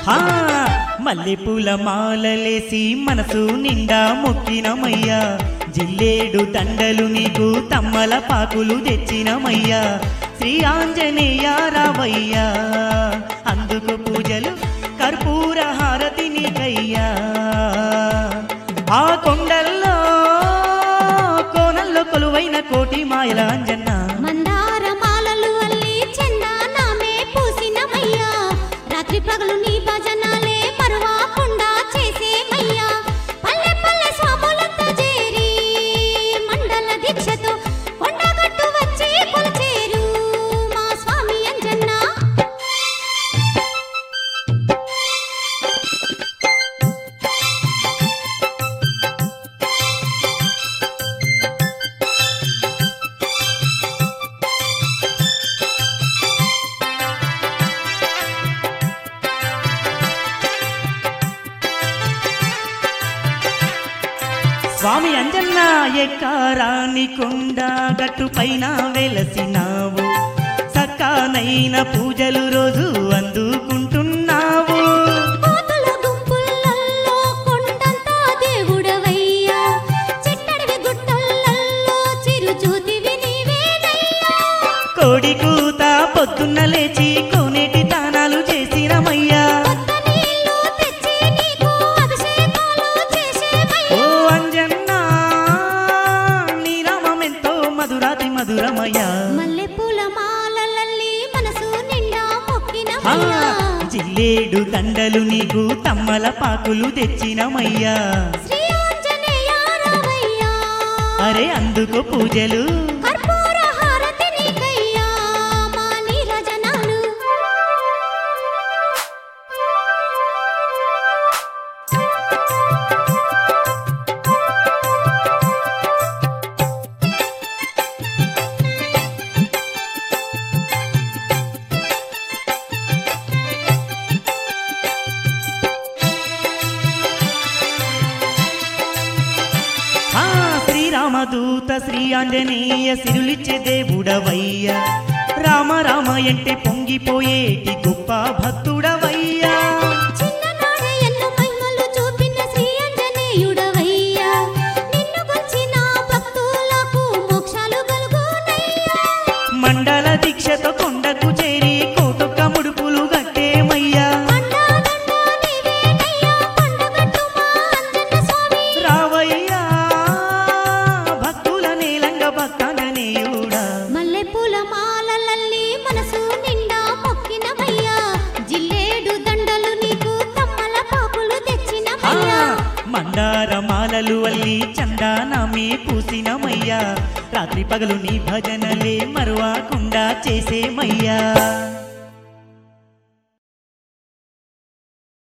ఆ మల్లెపూల మాలలేసి మనసు నిండా మొక్కినమయ్యా జిల్లేడు దండలు నీకు తమ్మల పాకులు తెచ్చినమయ్యా శ్రీ ఆంజనేయ రావయ్యా అందుకు పూజలు కర్పూర హారతి నీకయ్యా ఆ కొండల్లో కోనల్లో కొలువైన కోటి మాయల అంజన్న మందార మాలలు అల్లి చందానామే పూసినమయ్యా రాత్రి పగలు నీ భజనాలే మరువాకుండా చేసేమయ్యా పల్లె పల్లె స్వాములంతా చేరి మండల దీక్షతో కొండగట్టు వచ్చి కొలిచేరు మా స్వామి అంజన్న స్వామి అంజన్న ఎక్కారాని కొండ గట్టు పైన వెలసినావు సక్కానైన పూజలు రోజు అందుకుంటున్నావు కోతుల గుంపులల్లో కొండంతా దేవుడవయ్యా చిట్టడివి గుట్టలల్లో చిరుజ్యోతివి నీవేనయ్యా కోడి కూత పొద్దున్న లేచి కోనేటి దానాలు చేసినమయ్యా కొత్త నీళ్ళు తెచ్చి నీకు అభిషేకాలు చేసేమయ్యా ఓ అంజన్న నీ నామం ఎంతో మధురాతి మధురమయ్యా మల్లెపూల మాలలల్లి మనసు నిండా ఆ, మొక్కినమయ్యా జిల్లేడు దండలు నీకు తమ్మల పాకులు తెచ్చినమయ్యా శ్రీ ఆంజనేయ రావయ్యా అరే అందుకో పూజలు కర్పూర హారతి నీకయ్యా మా నీరజనాలు ఆ శ్రీరామదూత శ్రీ ఆంజనేయ సిరులిచ్చే దేవుడవయ్యా రామ రామ అంటే పొంగిపోయేటి గొప్ప భక్తుడవయ్యా చిన్ననాడే ఎన్నో మహిమలు చూపిన శ్రీ ఆంజనేయుడవయ్యా నిన్ను కొలిచిన భక్తులకు మోక్షాలు కలుగునయ్యా మండల దీక్షతో కొండకు చేరి కోటొక్క ముడుపులు గట్టేమయ్యా అండాదండ నీవేనయ్యా కొండగట్టు మా అంజన్న స్వామి రావయ్యా భక్తుల నీలంగ భక్తాంజనేయుడా మల్లెపూల మాలలల్లి మనసు నిండా మొక్కినమయ్యా జిల్లేడు దండలు నీకు తమ్మల పాపులు ఆ, తెచ్చినమయ్యా మందార మాలలు అల్లి చందానమే పూసినమయ్యా రాత్రి పగలు నీ భజనలే మరువకుండా చేసేమయ్యా